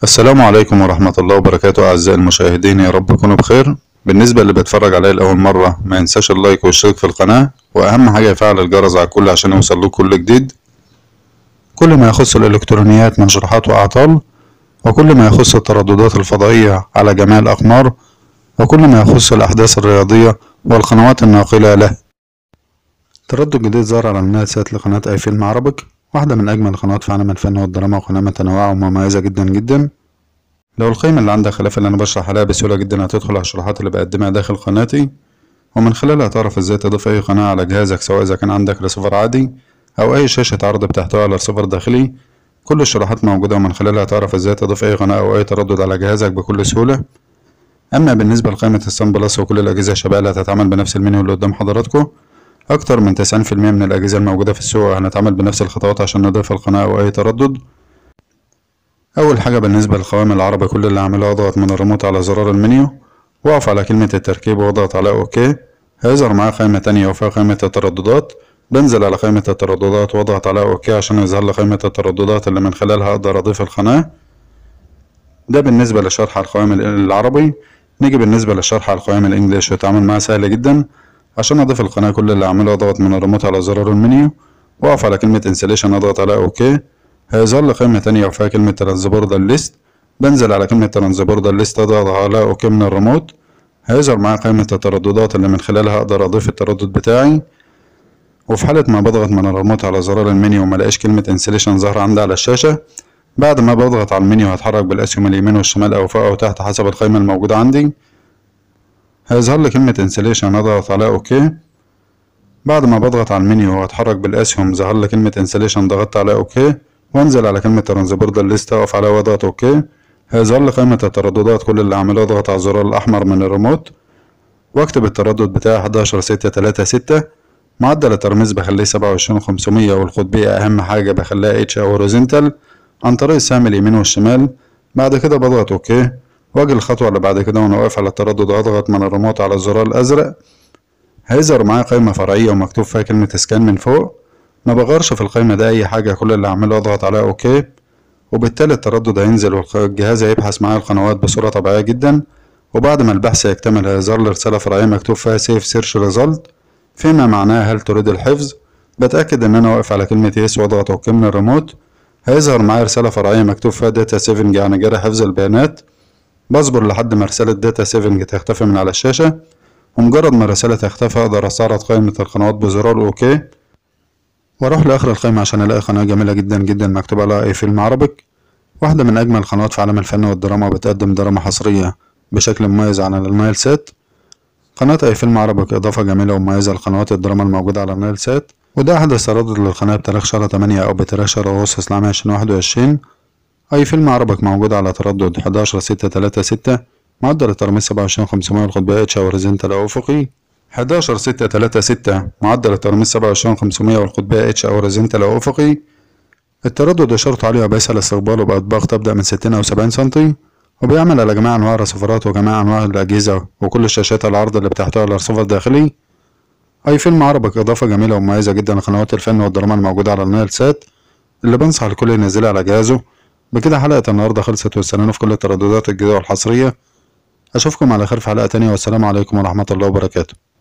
السلام عليكم ورحمة الله وبركاته أعزائي المشاهدين يا رب تكونوا بخير بالنسبة اللي بيتفرج عليا لأول مرة ما ينساش اللايك والاشتراك في القناة وأهم حاجة يفعل الجرس على الكل عشان يوصل له كل جديد كل ما يخص الإلكترونيات من شروحات وأعطال وكل ما يخص الترددات الفضائية على جميع الأقمار وكل ما يخص الأحداث الرياضية والقنوات الناقلة له تردد جديد ظهر على النايل سات لقناة أي فيلم عربك واحدة من أجمل القنوات في عالم الفن والدراما وقناة متنوعة ومميزة جدا جدا لو القيمة اللي عندك خلاف اللي أنا بشرح عليها بسهولة جدا هتدخل على الشروحات اللي بقدمها داخل قناتي ومن خلالها تعرف ازاي تضيف أي قناة على جهازك سواء إذا كان عندك ريسيفر عادي أو أي شاشة عرض بتحتوي على ريسيفر داخلي كل الشروحات موجودة ومن خلالها تعرف ازاي تضيف أي قناة أو أي تردد على جهازك بكل سهولة أما بالنسبة لقائمة السان بلس وكل الأجهزة الشبيهة اللي هتتعمل بنفس المنيو اللي قدام حضراتكم أكتر من تسعين في المية من الأجهزة الموجودة في السوق هنتعامل بنفس الخطوات عشان نضيف القناة أو أي تردد أول حاجة بالنسبة للقوائم العربي كل اللي هعمله أضغط من الريموت على زرار المنيو وأقف على كلمة التركيب وأضغط على أوكي هيظهر معايا قائمة تانية وفيها قائمة الترددات بنزل على قائمة الترددات وأضغط على أوكي عشان يظهر لي قائمة الترددات اللي من خلالها أقدر أضيف القناة ده بالنسبة لشرح القوائم العربي نيجي بالنسبة لشرح القوائم الإنجليش التعامل معاه سهل جدا عشان أضيف القناة كل اللي أعمله أضغط من الريموت على زرار المنيو وأقف على كلمة انسليشن أضغط على أوكي هيظهر لي قائمة تانية وفيها كلمة ترانسبوردر ليست بنزل على كلمة ترانسبوردر ليست أضغط على أوكي من الريموت هيظهر معايا قائمة الترددات اللي من خلالها أقدر أضيف التردد بتاعي وفي حالة ما بضغط من الريموت على زرار المنيو وملاقيش كلمة انسليشن ظاهرة عندي على الشاشة بعد ما بضغط على المنيو هتحرك بالأسهم اليمين والشمال أو فوق أو تحت حسب القائمة الموجودة عندي هيظهر لي كلمة انسليشن أضغط على أوكي بعد ما بضغط على المنيو واتحرك بالأسهم ظهر لي كلمة انسليشن ضغطت على أوكي وانزل على كلمة ترانسبوردر ليست أقف عليها وأضغط أوكي هيظهر لي قائمة الترددات كل اللي أعمله أضغط على الزرار الأحمر من الريموت وأكتب التردد بتاعي حداشر ستة تلاتة ستة معدل الترميز بخليه سبعة وعشرين خمسمية والقطبية أهم حاجة بخليها اتش أو هوريزونتال عن طريق السهم اليمين والشمال بعد كده بضغط أوكي واجي الخطوة اللي بعد كده وأنا واقف على التردد أضغط من الريموت على الزرار الأزرق هيظهر معايا قائمة فرعية ومكتوب فيها كلمة سكان من فوق ما بغيرش في القائمة ده أي حاجة كل اللي أعمله أضغط على أوكي وبالتالي التردد هينزل والجهاز هيبحث معايا القنوات بصورة طبيعية جدا وبعد ما البحث يكتمل هيظهر لي رسالة فرعية مكتوب فيها سيف سيرش ريزلت فيما معناه هل تريد الحفظ بتأكد إن أنا واقف على كلمة يس وأضغط أوكي من الريموت هيظهر معايا رسالة فرعية مكتوب فيها داتا سيفنج يعني جرى حفظ البيانات بصبر لحد ما رسالة داتا سيفنج تختفي من على الشاشة ومجرد ما الرسالة تختفي أقدر أستعرض قائمة القنوات بزرار أوكي وأروح لآخر القائمة عشان ألاقي قناة جميلة جدا جدا مكتوب عليها أي فيلم عربك واحدة من أجمل القنوات في عالم الفن والدراما وبتقدم دراما حصرية بشكل مميز على النايل سات قناة أي فيلم عربك إضافة جميلة ومميزة لقنوات الدراما الموجودة على النايل سات وده أحدث تردد للقناة بتاريخ شهر تمانية أو بتاريخ شهر أغسطس لعام عشرين واحد وعشرين أي فيلم عربك موجود على تردد حداشر ستة تلاتة ستة معدل الترميز سبعة وعشرين خمسمية والقطبية اتش أو هوريزونتال أو أفقي حداشر ستة تلاتة ستة معدل الترميز سبعة وعشرين خمسمية والقطبية اتش أو هوريزونتال أو أفقي التردد إشارته عالية وبيسهل استقباله بأطباق تبدأ من ستين أو سبعين سنتي وبيعمل على جميع أنواع الرسيفرات وجميع أنواع الأجهزة وكل الشاشات العرض اللي بتحتوي على رسيفر داخلي أي فيلم عربك إضافة جميلة ومميزة جدا لقنوات الفن والدراما الموجودة على النايل سات اللي بنصح الكل ينزلها على جهازه بكده حلقة النهاردة خلصت واستنونا في كل الترددات الجديدة والحصرية أشوفكم على خير في حلقة تانية والسلام عليكم ورحمة الله وبركاته